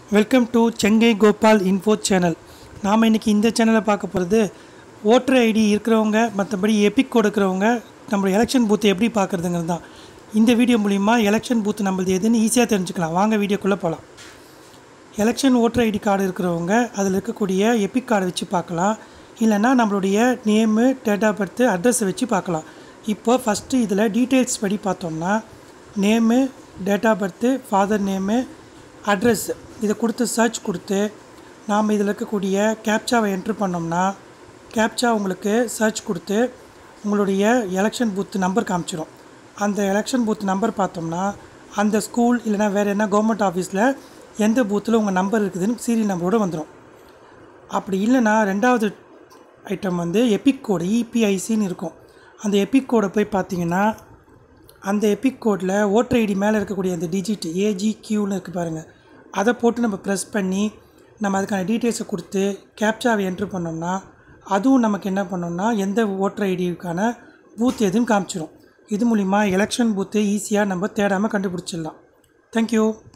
welcome to Chengai Gopal info channel நாம் இன்றைக்கி இந்த சேனலை பார்க்க போகிறது ஓட்டர் ஐடி இருக்கிறவங்க மற்றபடி எபிக் கொடுக்குறவங்க நம்ம எலெக்ஷன் பூத்தை எப்படி பார்க்குறதுங்கிறது தான் இந்த வீடியோ மூலிமா எலெக்ஷன் பூத் நம்மளது எதுன்னு ஈஸியாக தெரிஞ்சுக்கலாம் வாங்க வீடியோக்குள்ளே போகலாம் எலெக்ஷன் ஓட்டர் ஐடி கார்டு இருக்கிறவங்க அதில் இருக்கக்கூடிய எபிக் கார்டை வச்சு பார்க்கலாம் இல்லைன்னா நம்மளுடைய நேமு டேட் ஆஃப் பர்த்து அட்ரஸை வச்சு பார்க்கலாம் இப்போ ஃபஸ்ட்டு இதில் டீட்டெயில்ஸ் படி பார்த்தோம்னா name date of birth father name address இதை கொடுத்து சர்ச் கொடுத்து நாம் இதில் இருக்கக்கூடிய கேப்சாவை என்ட்ரு பண்ணோம்னா கேப்சா உங்களுக்கு சர்ச் கொடுத்து உங்களுடைய எலெக்ஷன் பூத் நம்பர் காமிச்சிடும் அந்த எலெக்ஷன் பூத் நம்பர் பார்த்தோம்னா அந்த ஸ்கூல் இல்லைனா வேறு என்ன கவர்மெண்ட் ஆஃபீஸில் எந்த பூத்தில் உங்கள் நம்பர் இருக்குதுன்னு சீரியல் நம்பரோடு வந்துடும் அப்படி இல்லைன்னா ரெண்டாவது ஐட்டம் வந்து எபிக் கோடு இபிஐசின்னு இருக்கும் அந்த எபிக் கோடை போய் பார்த்தீங்கன்னா அந்த எபிக் கோடில் ஓட்டர் ஐடி மேலே இருக்கக்கூடிய அந்த டிஜிட் ஏஜி கியூன்னு இருக்குது பாருங்கள் அதை போட்டு நம்ம ப்ரெஸ் பண்ணி நம்ம அதுக்கான டீட்டெயில்ஸை கொடுத்து கேப்சாவை என்ட்ரு பண்ணோம்னா அதுவும் நமக்கு என்ன பண்ணோம்னா எந்த ஓட்டர் ஐடிக்கான பூத் எதுன்னு காமிச்சிடும் இது மூலிமா எலெக்ஷன் பூத்து ஈஸியாக நம்ம தேடாமல் கண்டுபிடிச்சிடலாம் தேங்க்யூ